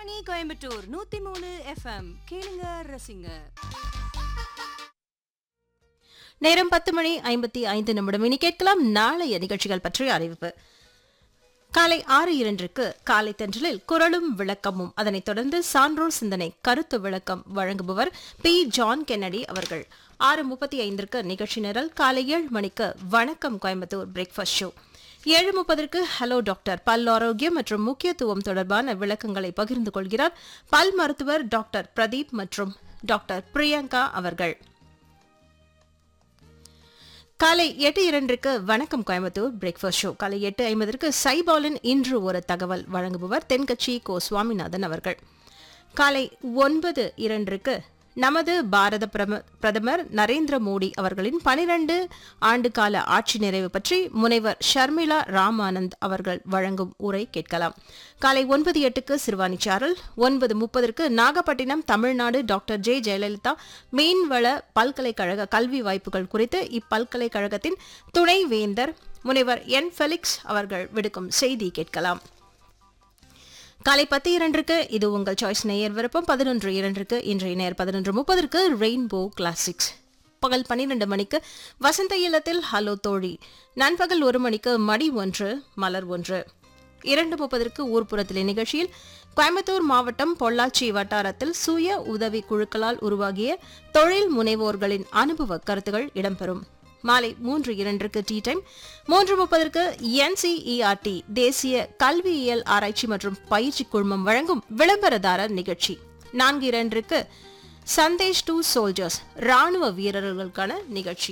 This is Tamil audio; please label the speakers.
Speaker 1: ஆகாஷ்வாணி கோயம்புத்தூர் நூத்தி மூணு எஃப்எம் கேளுங்க ரசிங்க
Speaker 2: நேரம் பத்து மணி ஐம்பத்தி ஐந்து நிமிடம் இனி கேட்கலாம் நாளைய நிகழ்ச்சிகள் பற்றிய அறிவிப்பு காலை ஆறு இரண்டிற்கு காலை தென்றலில் குரலும் விளக்கமும் அதனைத் தொடர்ந்து சான்றோர் சிந்தனை கருத்து விளக்கம் வழங்குபவர் பி ஜான் கென்னடி அவர்கள் ஆறு முப்பத்தி ஐந்திற்கு நிகழ்ச்சி நிரல் காலை ஏழு மணிக்கு வணக்கம் கோயம்புத்தூர் பிரேக்ஃபாஸ்ட் ஷோ ஏழு முப்பதற்கு ஹலோ டாக்டர் பல் ஆரோக்கியம் மற்றும் முக்கியத்துவம் தொடர்பான விளக்கங்களை பகிர்ந்து கொள்கிறார் பல் மருத்துவர் டாக்டர் பிரதீப் மற்றும் டாக்டர் பிரியங்கா அவர்கள் காலை எட்டு இரண்டிற்கு வணக்கம் கோயம்புத்தூர் பிரேக்ஃபாஸ்ட் ஷோ காலை எட்டு ஐம்பதற்கு சைபாலின் இன்று ஒரு தகவல் வழங்குபவர் தென்கட்சி கோ சுவாமிநாதன் அவர்கள் காலை ஒன்பது இரண்டிற்கு நமது பாரத பிரம- பிரதமர் நரேந்திர மோடி அவர்களின் பனிரண்டு ஆண்டு கால ஆட்சி நிறைவு பற்றி முனைவர் ஷர்மிளா ராமானந்த் அவர்கள் வழங்கும் உரை கேட்கலாம் காலை ஒன்பது எட்டுக்கு சிறுவாணி சாரல் ஒன்பது முப்பதற்கு நாகப்பட்டினம் தமிழ்நாடு டாக்டர் ஜே ஜெயலலிதா மீன்வள பல்கலைக்கழக கல்வி வாய்ப்புகள் குறித்து இப்பல்கலைக்கழகத்தின் துணைவேந்தர் முனைவர் என் ஃபெலிக்ஸ் அவர்கள் விடுக்கும் செய்தி கேட்கலாம் காலை பத்து இரண்டுக்கு இது உங்கள் சாய்ஸ் நேயர் விருப்பம் பதினொன்று இரண்டுக்கு இன்றைய நேர் பதினொன்று முப்பதற்கு ரெயின்போ கிளாசிக்ஸ் பகல் பன்னிரண்டு மணிக்கு வசந்த இல்லத்தில் ஹலோ தோழி நண்பகல் ஒரு மணிக்கு மடி ஒன்று மலர் ஒன்று இரண்டு முப்பதற்கு ஊர்ப்புறத்திலே நிகழ்ச்சியில் கோயம்புத்தூர் மாவட்டம் பொள்ளாச்சி வட்டாரத்தில் சுய உதவி குழுக்களால் உருவாகிய தொழில் முனைவோர்களின் அனுபவ கருத்துகள் இடம்பெறும் மாலை மூன்று இரண்டிற்கு டீ டைம் மூன்று முப்பதற்கு என்சிஇஆர்டி தேசிய கல்வியியல் ஆராய்ச்சி மற்றும் பயிற்சி குழுமம் வழங்கும் விளம்பரதாரர் நிகழ்ச்சி நான்கு இரண்டிற்கு சந்தேஷ் டு சோல்ஜர்ஸ் ராணுவ வீரர்களுக்கான நிகழ்ச்சி